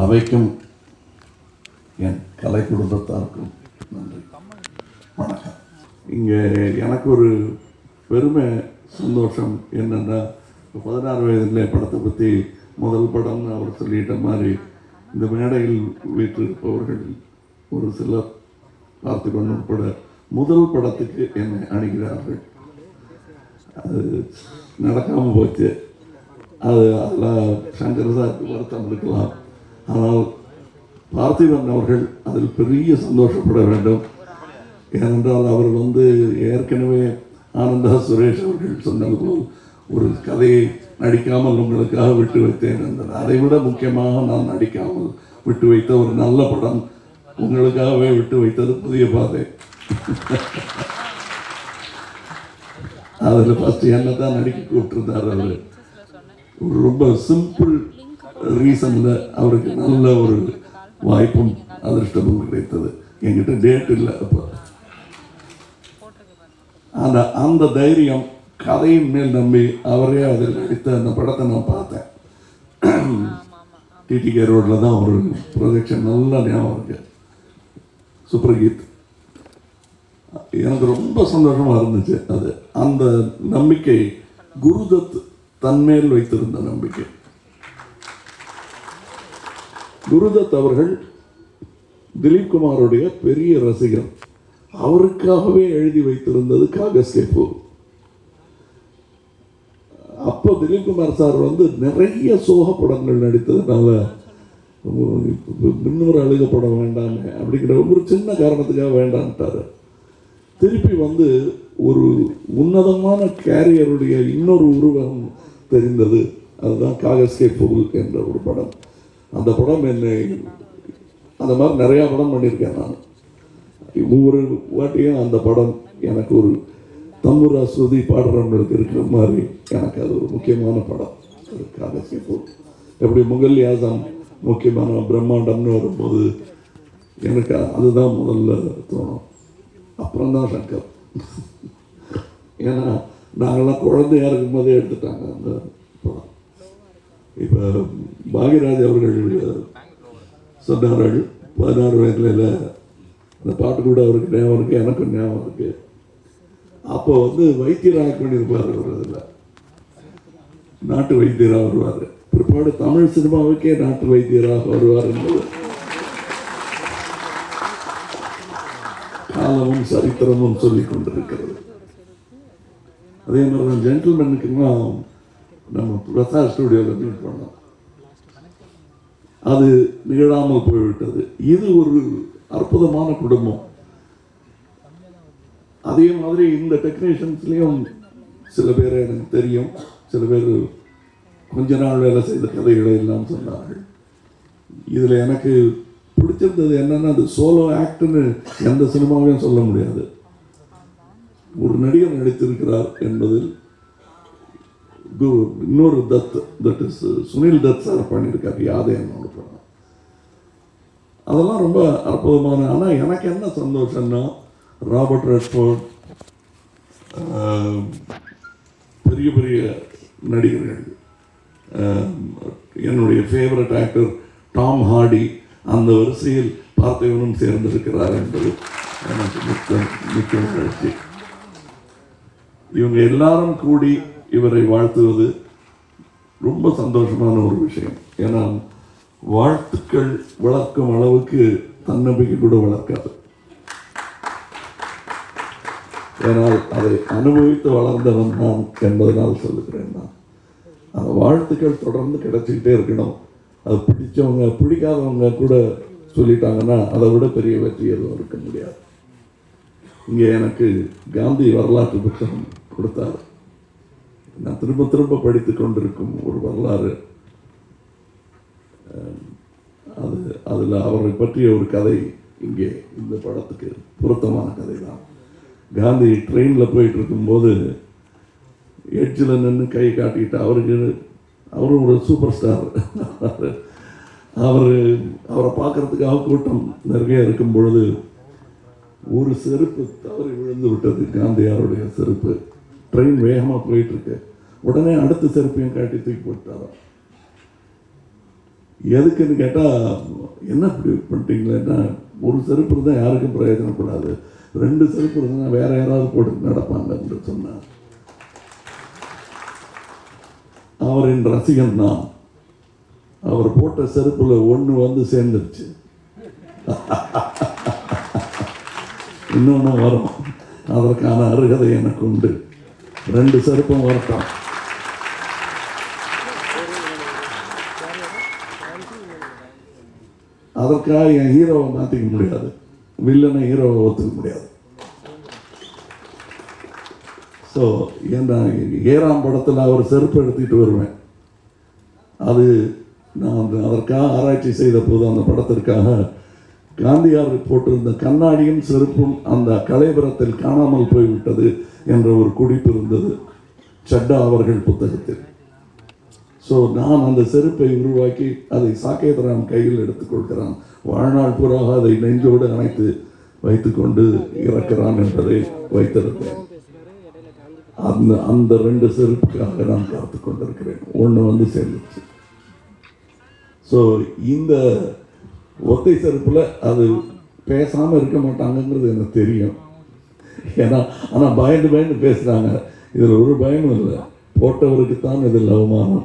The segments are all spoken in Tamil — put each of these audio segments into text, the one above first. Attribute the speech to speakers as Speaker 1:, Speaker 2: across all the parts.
Speaker 1: அவைக்கும் என் கலை குடும்பத்தாருக்கும் நன்றி வணக்கம் இங்கே எனக்கு ஒரு பெருமை சந்தோஷம் என்னென்னா இப்போ பதினாறு வயதில் படத்தை பற்றி முதல் படம்னு அவர் சொல்லிட்ட மாதிரி இந்த மேடையில் வீற்றிருப்பவர்கள் ஒரு சிலர் பார்த்து கொண்டு உட்பட முதல் படத்துக்கு என்னை அணுகிறார்கள் அது நடக்காமல் போச்சு அது அதில் சங்கர் சாருக்கு வருத்தம் இருக்கலாம் ஆனால் பார்த்திபன் அவர்கள் அதில் பெரிய சந்தோஷப்பட வேண்டும் ஏனென்றால் அவர் வந்து ஏற்கனவே ஆனந்தா சுரேஷ் அவர்கள் சொன்னது போல் ஒரு கதையை நடிக்காமல் உங்களுக்காக விட்டு வைத்தேன் என்றார் அதை விட முக்கியமாக நான் நடிக்காமல் விட்டு வைத்த ஒரு நல்ல படம் உங்களுக்காகவே விட்டு வைத்தது புதிய பாதை அதில் ஃபஸ்ட்டு என்ன தான் நடிக்க கூப்பிட்டுருந்தார் அவர் ஒரு ரொம்ப சிம்பிள் ரீசனில் அவருக்கு நல்ல ஒரு வாய்ப்பும் அதிர்ஷ்டமும் கிடைத்தது என்கிட்ட டேட் இல்லை அப்போ அந்த அந்த தைரியம் கதையின் மேல் நம்பி அவரே அதில் நடித்த அந்த படத்தை நான் பார்த்தேன் டிடிகே ரோட்டில் தான் ஒரு ப்ரொஜெக்ஷன் நல்லா ஞாபகம் இருக்கு சூப்பர் எனக்கு ரொம்ப சந்தோஷமா இருந்துச்சு அது அந்த நம்பிக்கை குருதத் தன்மேல் வைத்திருந்த நம்பிக்கை குருதத் அவர்கள் திலீப் குமாருடைய பெரிய ரசிகர் அவருக்காகவே எழுதி வைத்திருந்தது காகஸ்கேப்பு அப்போ திலீப் குமார் சார் வந்து நிறைய சோக படங்கள் நடித்ததுனால இன்னொரு அழுக படம் வேண்டாமே அப்படிங்கிற ஒரு சின்ன காரணத்துக்காக வேண்டான்ட்டாரு திருப்பி வந்து ஒரு உன்னதமான கேரியருடைய இன்னொரு உருவகம் தெரிந்தது அதுதான் காகஸ்கே பொருள் என்ற ஒரு படம் அந்த படம் என்னை அந்த மாதிரி நிறையா படம் பண்ணியிருக்கேன் நான் ஒவ்வொரு வாட்டியும் அந்த படம் எனக்கு ஒரு தம்புரா ஸ்ருதி பாடுறவங்களுக்கு இருக்கிற மாதிரி எனக்கு அது ஒரு முக்கியமான படம் அது காகஸ்கே பொருள் எப்படி முகல் யாசம் முக்கியமான பிரம்மாண்டம்னு வரும்போது எனக்கு அதுதான் முதல்ல தோணும் அப்புறம் தான் சங்கர் ஏன்னா நாங்களாம் குழந்தையா இருக்கும் போதே எடுத்துட்டாங்க அந்த படம் இப்போ பாகியராஜ் அவர்கள் சொன்னார்கள் பதினாறு வயதுல இல்லை அந்த பாட்டு கூட அவருக்கு ஞாபகம் இருக்கு எனக்கும் ஞாபகம் இருக்கு அப்போ வந்து வைத்தியராக பண்ணியிருப்பார் அவர் அதில் நாட்டு வைத்தியராக வருவார் பிற்பாடு தமிழ் சினிமாவுக்கே நாட்டு வைத்தியராக வருவார் என்பது காலமும் சரித்திரமும் சொல்லிக் கொண்டிருக்கிறது அதே மாதிரி தான் ஜென்டில்மேனுக்குலாம் நம்ம பிரசாத் ஸ்டுடியோவில் மீட் பண்ணோம் அது நிகழாமல் போய்விட்டது இது ஒரு அற்புதமான குடும்பம் அதே மாதிரி இந்த டெக்னீஷியன்ஸ்லேயும் சில பேர் எனக்கு தெரியும் சில பேர் கொஞ்ச நாள் வேலை செய்த கதைகளை எல்லாம் சொன்னார்கள் இதில் எனக்கு பிடிச்சிருந்தது என்னன்னா அது சோலோ ஆக்ட்னு எந்த சினிமாவையும் சொல்ல முடியாது ஒரு நடிகர் நடித்திருக்கிறார் என்பதில் கு- இன்னொரு தத் தட் இஸ் சுனில் தத் சார் பண்ணியிருக்காரு யாதே என்னோட படம் அதெல்லாம் ரொம்ப அற்புதமான ஆனால் எனக்கு என்ன சந்தோஷம்னா ராபர்ட் ரெட்ஃபோர்ட் ஆஹ், பெரிய பெரிய நடிகர்கள் ஆஹ், என்னுடைய ஃபேவரட் ஆக்டர் டாம் ஹார்டி அந்த வரிசையில் பார்த்திவனும் சேர்ந்திருக்கிறார் என்பது எனக்கு மிக்க மிக்க மகிழ்ச்சி இவங்க எல்லாரும் கூடி இவரை வாழ்த்துவது ரொம்ப சந்தோஷமான ஒரு விஷயம் ஏன்னா வாழ்த்துக்கள் வளர்க்கும் அளவுக்கு தன்னம்பிக்கை கூட வளர்க்காது ஏனால் அதை அனுபவித்து வளர்ந்தவன் நான் என்பதனால் சொல்லுகிறேன் நான் அந்த வாழ்த்துக்கள் தொடர்ந்து கிடைச்சிக்கிட்டே இருக்கணும் அது பிடிச்சவங்க பிடிக்காதவங்க கூட சொல்லிட்டாங்கன்னா அதை விட பெரிய வெற்றி எதுவும் இருக்க முடியாது இங்கே எனக்கு காந்தி வரலாற்று புத்தகம் கொடுத்தார் நான் திரும்ப திரும்ப படித்து கொண்டிருக்கும் ஒரு வரலாறு அஹ், அது அதில் அவரை பற்றிய ஒரு கதை இங்கே இந்த படத்துக்கு பொருத்தமான கதை தான் காந்தி ட்ரெயினில் போயிட்டு இருக்கும்போது எட்ஜில் நின்று கை காட்டிட்டு அவருக்கு அவரும் ஒரு சூப்பர் ஸ்டார் அவர் அவரை பார்க்கறதுக்காக கூட்டம் நிறைய இருக்கும் பொழுது ஒரு செருப்பு தவறி விழுந்து விட்டது காந்தியாருடைய செருப்பு ட்ரெயின் வேகமாக போயிட்டு இருக்கு உடனே அடுத்த செருப்பையும் காட்டி தூக்கி போட்டாராம் எதுக்குன்னு கேட்டால் என்ன இப்படி பண்ணிட்டீங்களேன்னா ஒரு செருப்பு இருந்தால் யாருக்கும் பிரயோஜனப்படாது ரெண்டு செருப்பு இருந்தால் வேற யாராவது போட்டு நடப்பாங்க என்று சொன்னார் அவரின் ரசிகன் தான் அவர் போட்ட செருப்புல ஒன்று வந்து சேர்ந்துருச்சு இன்னொன்று வரும் அதற்கான அருகதை எனக்கு உண்டு ரெண்டு செருப்பும் வரட்டும் அதற்காக என் ஹீரோவை மாற்றிக்க முடியாது வில்லனை ஹீரோவை ஒத்துக்க முடியாது ஸோ ஏன்னா ஏறாம் படத்தில் அவர் செருப்பு எடுத்துக்கிட்டு வருவேன் அது நான் அந்த அதற்காக ஆராய்ச்சி செய்த போது அந்த படத்திற்காக காந்தியார் போட்டிருந்த கண்ணாடியும் செருப்பும் அந்த கலைபுரத்தில் காணாமல் போய்விட்டது என்ற ஒரு குறிப்பு இருந்தது சட்டா அவர்கள் புத்தகத்தில் ஸோ நான் அந்த செருப்பை உருவாக்கி அதை சாக்கேதராம் கையில் எடுத்துக்கொள்கிறான் வாழ்நாள் பூராக அதை நெஞ்சோடு அணைத்து வைத்துக்கொண்டு இறக்கிறான் என்பதை வைத்திருந்தேன் அந்த அந்த ரெண்டு செருப்புக்காக நான் காத்து கொண்டிருக்கிறேன் ஒன்று வந்து சேர்ந்துச்சு ஸோ இந்த ஒத்தை செருப்பில் அது பேசாமல் இருக்க மாட்டாங்கங்கிறது எனக்கு தெரியும் ஏன்னா ஆனால் பயந்து பயந்து பேசுகிறாங்க இதில் ஒரு பயமும் இல்லை போட்டவருக்கு தான் இதில் அவமானம்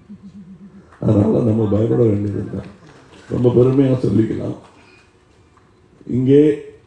Speaker 1: அதனால் நம்ம பயப்பட வேண்டியதில்லை ரொம்ப பெருமையாக சொல்லிக்கலாம் இங்கே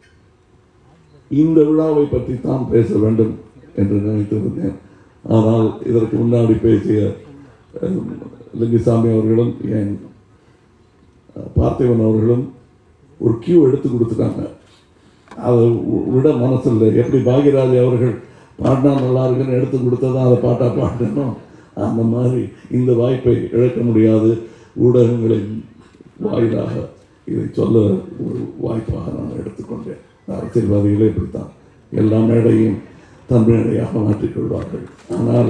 Speaker 1: இந்த விழாவை பற்றி தான் பேச வேண்டும் என்று நினைத்திருந்தேன் ஆனால் இதற்கு முன்னாடி பேசிய அஹ், லிங்குசாமி அவர்களும் என் அஹ், பார்த்திபன் அவர்களும் ஒரு கியூ எடுத்து கொடுத்துட்டாங்க அதை வி- விட மனசில்லை எப்படி பாக்யராஜ் அவர்கள் பாடினா நல்லா இருக்குன்னு எடுத்து கொடுத்ததான் அதை பாட்டா பாடணும் அந்த மாதிரி இந்த வாய்ப்பை இழக்க முடியாது ஊடகங்களின் வாயிலாக இதை சொல்ல ஒரு வாய்ப்பாக நான் எடுத்துக்கொண்டேன் அரசியல்வாதிகளே இப்படித்தான் எல்லா மேடையும் தன் மேடையாக மாற்றிக்கொள்வார்கள் ஆனால்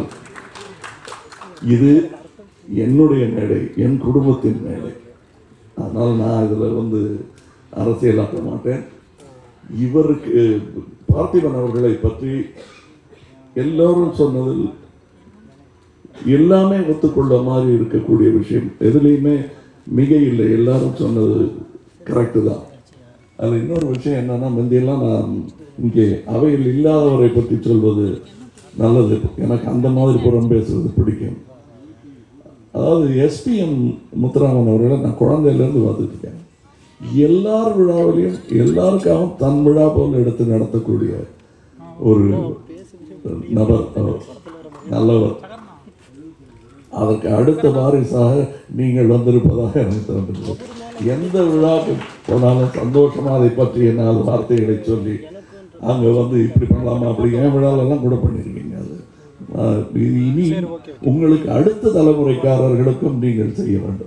Speaker 1: இது என்னுடைய மேடை என் குடும்பத்தின் மேடை அதனால் நான் இதில் வந்து அரசியலாக்க மாட்டேன் இவருக்கு பார்த்திபன் அவர்களை பற்றி எல்லோரும் சொன்னதில் எல்லாமே ஒத்துக்கொள்ள மாதிரி இருக்கக்கூடிய விஷயம் எதுலேயுமே மிக இல்லை எல்லாரும் சொன்னது கரெக்டு தான் அதில் இன்னொரு விஷயம் என்னன்னா முந்தியெல்லாம் நான் இங்கே அவையில் இல்லாதவரை பற்றி சொல்வது நல்லது எனக்கு அந்த மாதிரி புறம் பேசுறது பிடிக்கும் அதாவது எஸ்பிஎம் முத்துராமன் அவர்களை நான் குழந்தையிலேருந்து பார்த்துட்டு இருக்கேன் எல்லார் விழாவிலையும் எல்லாருக்காகவும் தன் விழா போல் எடுத்து நடத்தக்கூடிய ஒரு நபர் அவர் நல்லவர் அதற்கு அடுத்த வாரிசாக நீங்கள் வந்திருப்பதாக எனக்கு தோன்றுகிறது எந்த விழாவுக்கு போனாலும் சந்தோஷமா அதை பற்றி நாலு வார்த்தைகளை சொல்லி அங்கே வந்து இப்படி பண்ணலாமா அப்படி என் விழாலெல்லாம் கூட பண்ணியிருக்கீங்க அது ஆஹ் இது இனி உங்களுக்கு அடுத்த தலைமுறைக்காரர்களுக்கும் நீங்கள் செய்ய வேண்டும்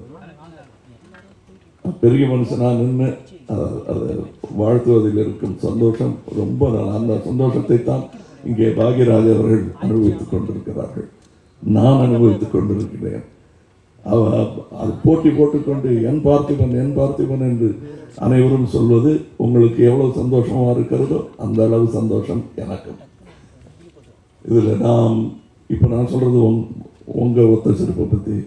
Speaker 1: பெரிய மனுஷனா நின்று அதை அதை வாழ்த்துவதில் இருக்கும் சந்தோஷம் ரொம்ப நல்ல அந்த சந்தோஷத்தை தான் இங்கே பாக்யராஜ் அவர்கள் அனுபவித்துக் கொண்டிருக்கிறார்கள் நான் அனுபவித்துக் கொண்டிருக்கிறேன் அவ அது போட்டி போட்டுக்கொண்டு என் பார்த்திபன் என் பார்த்திபன் என்று அனைவரும் சொல்வது உங்களுக்கு எவ்வளவு சந்தோஷமா இருக்கிறதோ அந்த அளவு சந்தோஷம் எனக்கும் இதில் நாம் இப்போ நான் சொல்றது உங் உங்கள் ஒத்த சிறப்பை பற்றி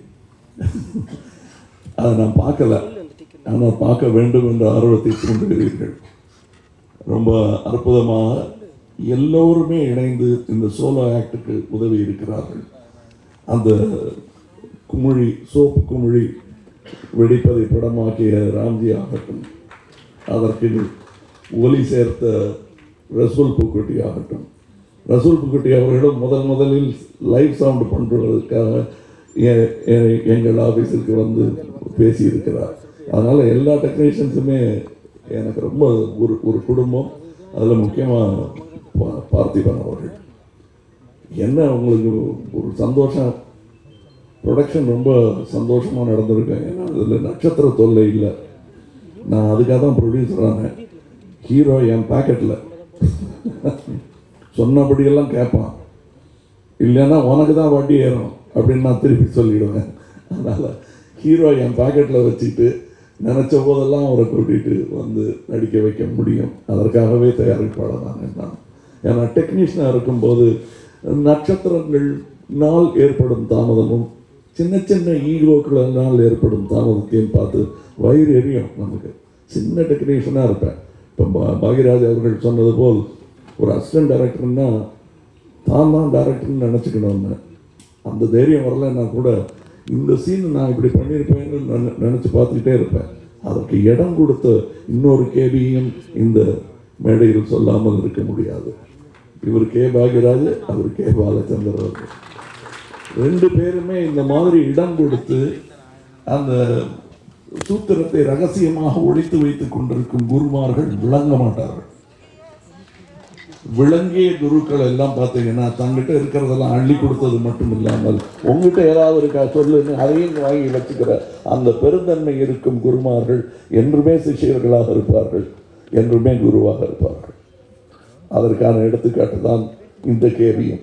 Speaker 1: அதை நான் பார்க்கல ஆனால் பார்க்க வேண்டும் என்ற ஆர்வத்தை தூண்டுகிறீர்கள் ரொம்ப அற்புதமாக எல்லோருமே இணைந்து இந்த சோலோ ஆக்டுக்கு உதவி இருக்கிறார்கள் அந்த குமிழி சோப்பு குமிழி வெடிப்பதை படமாக்கிய ராம்ஜி ஆகட்டும் அதற்கு ஒலி சேர்த்த ரசூல் பூக்குட்டி ஆகட்டும் ரசூல் பூக்குட்டி அவர்களும் முதல் முதலில் லைவ் சவுண்ட் பண்ணுறதுக்காக எ- எ- எங்கள் ஆஃபீஸுக்கு வந்து பேசியிருக்கிறார் அதனால் எல்லா டெக்னீஷியன்ஸுமே எனக்கு ரொம்ப ஒரு ஒரு குடும்பம் அதில் முக்கியமாக பார்த்திபன் அவர்கள் என்ன உங்களுக்கு ஒரு சந்தோஷம் ப்ரொடக்ஷன் ரொம்ப சந்தோஷமாக நடந்திருக்கேன் ஏன்னா அதில் நட்சத்திர தொல்லை இல்லை நான் அதுக்காக தான் ப்ரொடியூசர் ஆனேன் ஹீரோ என் பாக்கெட்டில் சொன்னபடியெல்லாம் கேட்பான் இல்லைன்னா உனக்கு தான் வட்டி ஏறும் அப்படின்னு நான் திருப்பி சொல்லிடுவேன் அதனால் ஹீரோ என் பாக்கெட்டில் வச்சுட்டு நினச்ச போதெல்லாம் அவரை கூட்டிகிட்டு வந்து நடிக்க வைக்க முடியும் அதற்காகவே தயாரிப்பாளர் நான் நான் ஏன்னா டெக்னீஷியனாக இருக்கும்போது நட்சத்திரங்கள்னால் ஏற்படும் தாமதமும் சின்ன சின்ன ஈகோக்களால் ஏற்படும் தாமதத்தையும் பார்த்து வயிறு எரியும் நமக்கு சின்ன டெக்னீஷியனாக இருப்பேன் இப்போ பா- பாக்யராஜ் அவர்கள் சொன்னது போல் ஒரு அசிஸ்டன்ட் டைரக்டர்னா தான் தான் டைரக்டர்னு நினச்சிக்கணும்னு அந்த தைரியம் வரலைன்னா கூட இந்த சீன் நான் இப்படி பண்ணியிருப்பேன்னு நினை- நினைச்சு பார்த்துக்கிட்டே இருப்பேன் அதற்கு இடம் கொடுத்த இன்னொரு கேபியும் இந்த மேடையில் சொல்லாமல் இருக்க முடியாது இவர் கே பாக்யராஜ் அவர் கே பாலச்சந்தர் அவர்கள் ரெண்டு பேருமே இந்த மாதிரி இடம் கொடுத்து அந்த சூத்திரத்தை ரகசியமாக ஒழித்து வைத்துக் கொண்டிருக்கும் குருமார்கள் விளங்க மாட்டார்கள் விளங்கிய குருக்கள் எல்லாம் பார்த்தீங்கன்னா தங்கிட்ட இருக்கிறதெல்லாம் அள்ளி கொடுத்தது மட்டும் இல்லாமல் உங்ககிட்ட ஏதாவது இருக்கா சொல்லுன்னு அதையும் வாங்கி வச்சுக்கிற அந்த பெருந்தன்மை இருக்கும் குருமார்கள் என்றுமே சிஷியர்களாக இருப்பார்கள் என்றுமே குருவாக இருப்பார்கள் அதற்கான எடுத்துக்காட்டு தான் இந்த கேபியும்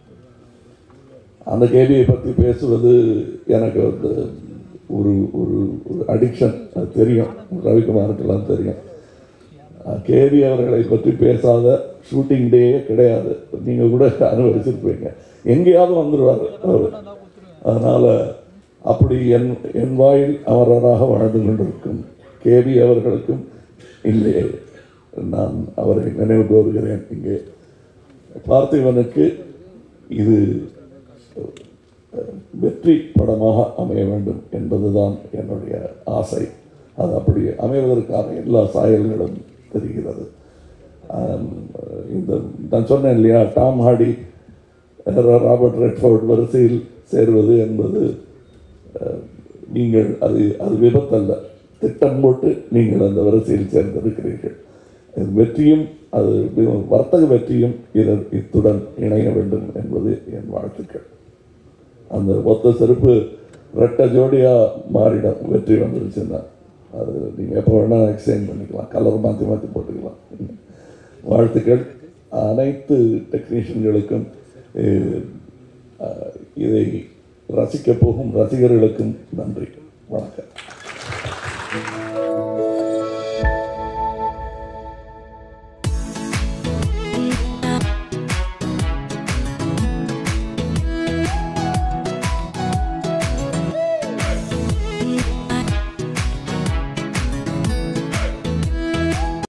Speaker 1: அந்த கேபியை பற்றி பேசுவது எனக்கு வந்து ஒரு ஒரு ஒரு அடிக்ஷன் அது தெரியும் ரவிக்குமாருக்கெல்லாம் தெரியும் கேவி அவர்களை பற்றி பேசாத ஷூட்டிங் டேயே கிடையாது நீங்கள் கூட அனுபவிச்சிருப்பீங்க எங்கேயாவது வந்துடுவார் அவர் அதனால் அப்படி என் என் வாயில் அமரராக வாழ்ந்து கொண்டிருக்கும் கேவி அவர்களுக்கும் இங்கே நான் அவரை நினைவு கோருகிறேன் இங்கே பார்த்திபனுக்கு இது வெற்றி படமாக அமைய வேண்டும் என்பதுதான் என்னுடைய ஆசை அது அப்படி அமைவதற்கான எல்லா சாயல்களும் தெரிகிறது ஆம், இந்த நான் சொன்னேன் இல்லையா டாம் ஹாடி ராபர்ட் ரெட்ஃபோர்ட் வரிசையில் சேர்வது என்பது அஹ், நீங்கள் அது அது விபத்தல்ல திட்டம் போட்டு நீங்கள் அந்த வரிசையில் சேர்ந்திருக்கிறீர்கள் இது வெற்றியும் அது வி- வர்த்தக வெற்றியும் இதன் இத்துடன் இணைய வேண்டும் என்பது என் வாழ்த்துக்கள் அந்த ஒத்த செருப்பு ரெட்டை ஜோடியாக மாறிடும் வெற்றி வந்துருச்சுன்னா அது நீங்கள் எப்போ வேணால் எக்ஸ்சேஞ்ச் பண்ணிக்கலாம் கலர் மாற்றி மாற்றி போட்டுக்கலாம் வாழ்த்துக்கள் அனைத்து டெக்னீஷியன்களுக்கும் அஹ், அஹ், இதை ரசிக்கப் போகும் ரசிகர்களுக்கும் நன்றி வணக்கம்